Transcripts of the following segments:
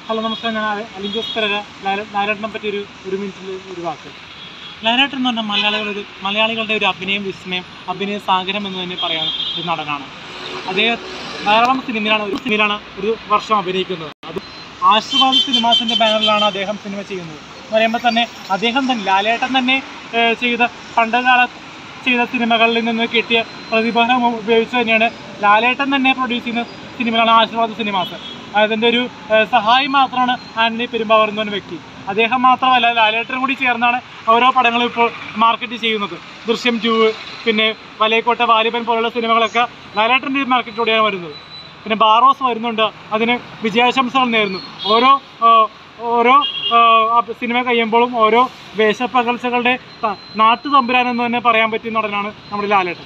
hello നമസ്കാരം ഞാൻ അലി- അലിൻ ജോസ് പെരേര ലാല- ലാലേട്ടനെ പറ്റി ഒരു ഒരു മിനിറ്റിൽ ഒരു വാക്ക് ലാലേട്ടൻ എന്ന് പറഞ്ഞാൽ മലയാളികളുടെ ഒരു മലയാളികളുടെ ഒരു അഭിനയം വിസ്മയം അഭിനയ സാഗരം എന്ന് തന്നെ പറയാൻ ഒരു നടനാണ് അദ്ദേഹം ധാരാളം സിനിമയിലാണ് ഒരു സിനിമയിലാണ് ഒരു വർഷം അഭിനയിക്കുന്നത് അത് ആശീർവാദ് സിനിമാസിന്റെ ബാനറിലാണ് അദ്ദേഹം സിനിമ ചെയ്യുന്നത് എന്ന് പറയുമ്പോൾ തന്നെ അദ്ദേഹം തന്നെ ലാലേട്ടൻ തന്നെ ഏഹ്, ചെയ്ത പണ്ടുകാല ചെയ്ത സിനിമകളിൽ നിന്ന് കിട്ടിയ പ്രതിഫലം ഉപയോഗിച്ച് തന്നെയാണ് ലാലേട്ടൻ തന്നെ പ്രൊഡ്യൂസ് ചെയ്യുന്ന സിനിമകളാണ് ആശീർവാദ് സിനിമാസ് അതിൻ്റെ ഒരു ഏഹ്, സഹായി മാത്രമാണ് ആന്റണി പെരുമ്പാവൂർ എന്ന് പറഞ്ഞ വ്യക്തി അദ്ദേഹം മാത്രമല്ല ലാലേട്ടനും കൂടി ചേർന്നാണ് ഓരോ പടങ്ങളും ഇപ്പോൾ മാർക്കറ്റ് ചെയ്യുന്നത് ദൃശ്യം ടു പിന്നെ വലയക്കോട്ട വാലിബൻ പോലുള്ള സിനിമകളൊക്കെ ലാലേട്ടൻ്റെ മാർക്കറ്റിലൂടെയാണ് വരുന്നത് പിന്നെ ബാറോസ് വരുന്നുണ്ട് അതിന് വിജയാശംസകൾ നേരുന്നു ഓരോ ആ, ഓരോ ആ, അപ് സിനിമ കഴിയുമ്പോഴും ഓരോ വേഷപ്പകർച്ചകളുടെ ത- നാട്ടുതമ്പുരാൻ എന്ന് തന്നെ പറയാൻ പറ്റിയ നടനാണ് നമ്മുടെ ലാലേട്ടൻ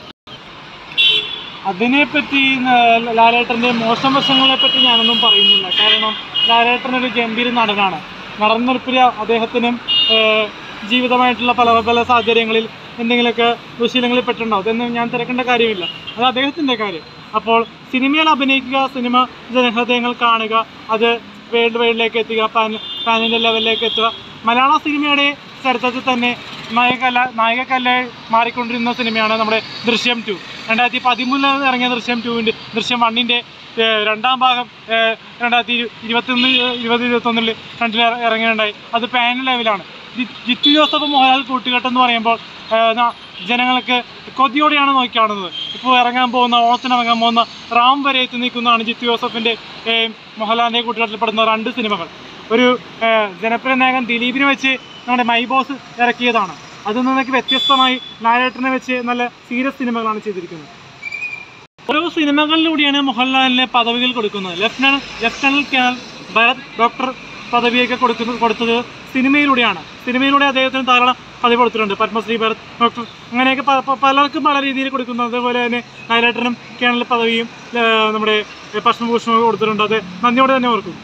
അതിനെപ്പറ്റി ന- ലാലേട്ടൻ്റെ മോശം വശങ്ങളെ പറ്റി ഞാനൊന്നും പറയുന്നില്ല കാരണം ലാലേട്ടൻ ഒരു ഗംഭീര നടനാണ് നടന്നിരിപ്പിൽ അദ്ദേഹത്തിനും ഏഹ്, ജീവിതമായിട്ടുള്ള പല പല സാഹചര്യങ്ങളിൽ എന്തെങ്കിലുമൊക്കെ ദുശീലങ്ങളിൽ പെട്ടിട്ടുണ്ടാവും അതൊന്നും ഞാൻ തിരക്കേണ്ട കാര്യമില്ല അത് അദ്ദേഹത്തിൻ്റെ കാര്യം അപ്പോൾ സിനിമയിൽ അഭിനയിക്കുക സിനിമ ജനഹൃദയങ്ങൾ കാണുക അത് വേൾഡ് വൈഡിലേക്ക് എത്തുക പാൻ പാനിൻ്റെ ലെവലിലേക്ക് എത്തുക മലയാള സിനിമയുടെ ചരിത്രത്തിൽ തന്നെ നായകല്ല നായകക്കല്ലായി മാറിക്കൊണ്ടിരുന്ന സിനിമയാണ് നമ്മുടെ ദൃശ്യം ടു രണ്ടായിരത്തി പതിമൂന്നിൽ ഇറങ്ങിയ ദൃശ്യം ടുവിൻ്റെ ദൃശ്യം വണ്ണിൻ്റെ രണ്ടാം ഭാഗം ഏഹ്, രണ്ടായിരത്തി ഇരു- ഇരുപത്തൊന്ന് ഇരുപത് ഇരുപത്തൊന്നിൽ രണ്ടിൽ ഇറങ്ങുകയുണ്ടായി അത് പാൻ ലെവലാണ് ജി- ജിത്തു ജോസഫ് മോഹൻലാൽ കൂട്ടുകെട്ട് എന്ന് പറയുമ്പോൾ ഏഹ്, ന- ജനങ്ങൾക്ക് കൊതിയോടെയാണ് നോക്കി കാണുന്നത് ഇപ്പോൾ ഇറങ്ങാൻ പോകുന്ന ഓണത്തിന് ഇറങ്ങാൻ പോകുന്ന റാം വരെ എത്തി നിൽക്കുന്നതാണ് ജിത്തു ജോസഫിൻ്റെ ഏഹ്, മോഹൻലാലിൻ്റെ കൂട്ടുകെട്ടിൽ പെടുന്ന രണ്ട് സിനിമകൾ ഒരു ഏഹ്, ജനപ്രിയ നായകൻ ദിലീപിനെ വെച്ച് നമ്മുടെ മൈ ബോസ് ഇറക്കിയതാണ് അതിൽ നിന്നൊക്കെ വ്യത്യസ്തമായി ലാലേട്ടനെ വെച്ച് നല്ല സീരിയസ് സിനിമകളാണ് ചെയ്തിരിക്കുന്നത് ഓരോ സിനിമകളിലൂടെയാണ് മോഹൻലാലിന് പദവികൾ കൊടുക്കുന്നത് lieutenant lieutenant colonel Bharat doctor പദവിയൊക്കെ കൊടുക്കുന്നത് കൊടുത്തത് സിനിമയിലൂടെയാണ് സിനിമയിലൂടെ അദ്ദേഹത്തിന് ധാരാളം പദവി കൊടുത്തിട്ടുണ്ട് പത്മശ്രീ ഭരത് ഡോക്ടർ അങ്ങനെയൊക്കെ പ- പ- പലർക്കും പല രീതിയിൽ കൊടുക്കുന്നു അതേപോലെ തന്നെ ലാലേട്ടനും കേണൽ പദവിയും ഏഹ്, നമ്മുടെ പത്മഭൂഷണവും കൊടുത്തിട്ടുണ്ട് അത് നന്ദിയോടെ തന്നെ ഓർക്കും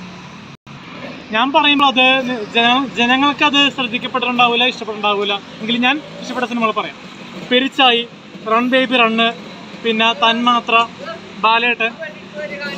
ഞാൻ പറയുമ്പോൾ അത് ജന ജനങ്ങൾക്ക് അത് ശ്രദ്ധിക്കപ്പെട്ടിട്ടുണ്ടാവില്ല ഇഷ്ടപ്പെട്ടിട്ടുണ്ടാവില്ല എങ്കിലും ഞാൻ ഇഷ്ടപ്പെട്ട സിനിമകൾ പറയാം പെരിച്ചായി റൺ ബേബി റണ്ണ് പിന്നെ തന്മാത്ര ബാലേട്ടൻ